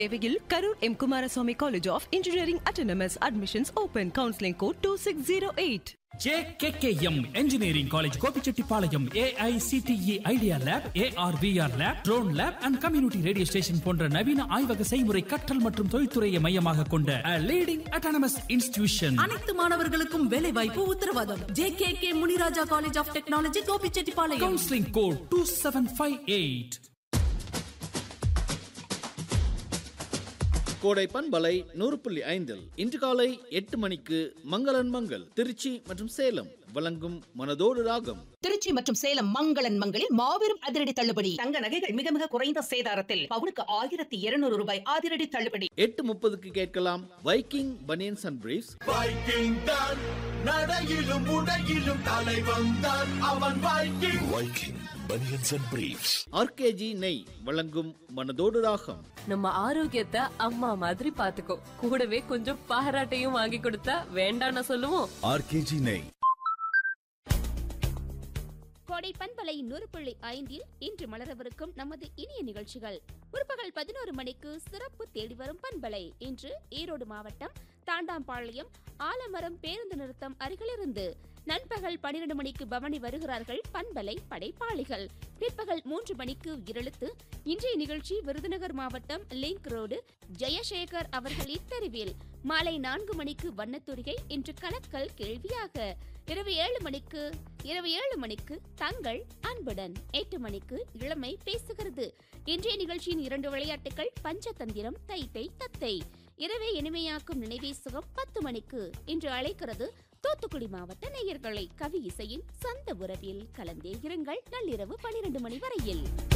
சேவையில் Karur M Kumarasamy college of engineering autonomous admissions open counselling code two six zero eight JKKM engineering college Gobichettipalayam AICTE idea lab AR VR lab drone lab and community radio station போன்ற நவீன ஆய்வக செய்முறை கற்றல் மற்றும் தொழில்துறையை மையமாக கொண்ட லீடிங் அட்டானமஸ் இன்ஸ்டிடியூஷன் அனைத்து மாணவர்களுக்கும் வேலை வாய்ப்பு உத்தரவாதம் J K K Muniraja college of technology Gobichettipalayam counselling code two seven five eight கோடை பண்பலை நூறு புள்ளி ஐந்தில் இன்று காலை எட்டு மணிக்கு மங்களன் மங்கள் திருச்சி மற்றும் சேலம் வழங்கும் மனதோடு ராகம் திருச்சி மற்றும் சேலம் மங்களன் மங்களில் மாபெரும் அதிரடி தள்ளுபடி தங்க நகைகள் மிக மிக குறைந்த சேதாரத்தில் பவுனுக்கு ஆயிரத்தி இருநூறு ரூபாய் அதிரடி தள்ளுபடி எட்டு முப்பதுக்கு கேட்கலாம் Viking banians and briefs Viking தான் நடையிலும் உடையிலும் தலைவன் தான் அவன் Viking Viking banians and briefs RKG நெய் வழங்கும் மனதோடு ராகம் நம்ம ஆரோக்கியத்தை அம்மா மாதிரி பாத்துக்கோ கூடவே கொஞ்சம் பாராட்டையும் வாங்கி கொடுத்தா வேண்டாம்னு சொல்லுவோம் ஆர்கேஜி நெய் கோடை பண்பலை நூறு புள்ளி ஐந்தில் இன்று மலரவிருக்கும் நமது இனிய நிகழ்ச்சிகள் முற்பகல் பதினோரு மணிக்கு சிறப்பு தேடி வரும் பண்பலை இன்று ஈரோடு மாவட்டம் தாண்டாம்பாளையம் ஆலமரம் பேருந்து நிறுத்தம் அருகிலிருந்து நண்பகல் பனிரெண்டு மணிக்கு பவனி வருகிறார்கள் பண்பலை படைப்பாளிகள் பிற்பகல் மூன்று மணிக்கு இருளுத்து இன்றைய நிகழ்ச்சி விருதுநகர் மாவட்டம் லிங்க் ரோடு ஜெயசேகர் அவர்களின் தெருவில் மாலை நான்கு மணிக்கு வண்ணத்துரிகை இன்று கலக்கல் கேள்வியாக இரவு ஏழு மணிக்கு இரவு ஏழு மணிக்கு தங்கள் அன்புடன் எட்டு மணிக்கு இளமை பேசுகிறது இன்றைய நிகழ்ச்சியின் இரண்டு விளையாட்டுகள் பஞ்சதந்திரம் தை தை தத்தை இரவே இனிமையாக்கும் நினைவே சுகம் பத்து மணிக்கு இன்று அழைக்கிறது தூத்துக்குடி மாவட்ட நேயர்களை கவி இசையின் சொந்த உறவில் கலந்தே இருங்கள் நள்ளிரவு பனிரெண்டு மணி வரையில்